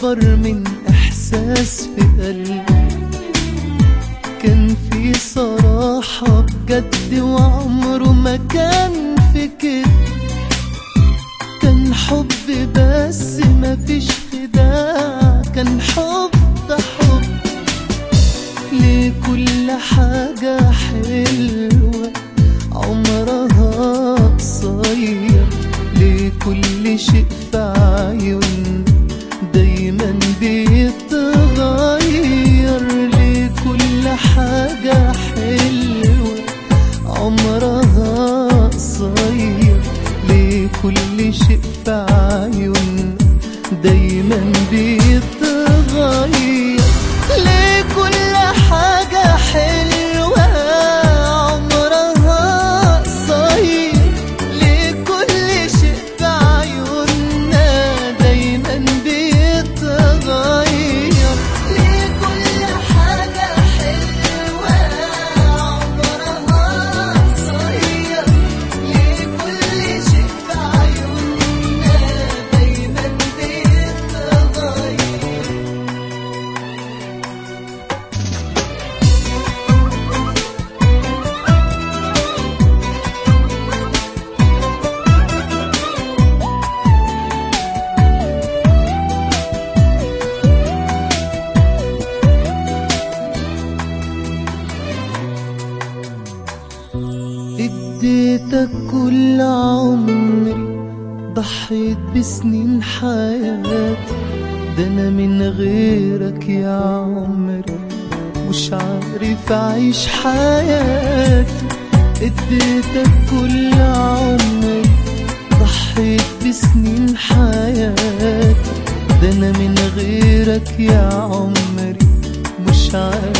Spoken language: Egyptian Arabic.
أكبر من إحساس في قلبي كان في صراحة بجد وعمره ما كان في كده كان حب بس ما فيش خداع كان حب حب لكل حاجة حلوة عمرها قصير لكل شيء في عيون دايما بيتغير لكل حاجة حلوة عمرها قصير لكل شيء في عيون دايما بيتغير لكل حاجة حلوة عمرها قصير لكل شيء في عيوننا دايما بيتغير لكل حاجة حلوة عمرها قصير لكل شيء في عيوننا دايما بيتغير اديتك كل عمري ضحيت بسنين حياتي ده انا من غيرك يا عمري مش عارف اعيش حياتي اديتك كل عمري ضحيت بسنين حياتي ده انا من غيرك يا عمري مش عارف